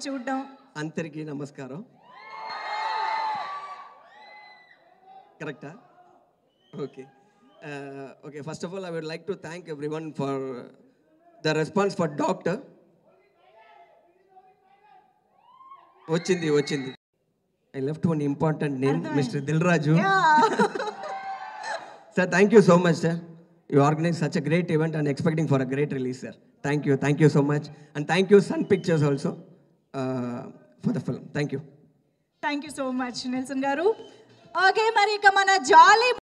చూడడం అందరికీ నమస్కారం కరెక్టా okay okay first of all I would like to thank everyone for the response for Doctor వచ్చింది వచ్చింది I left one important name mister Dil Raju sir thank you so much sir you organise such a great event and expecting for a great release sir thank you thank you so much and thank you Sun Pictures also for the film thank you thank you so much Nelson గారు okay మరి ఇక మన జాలీ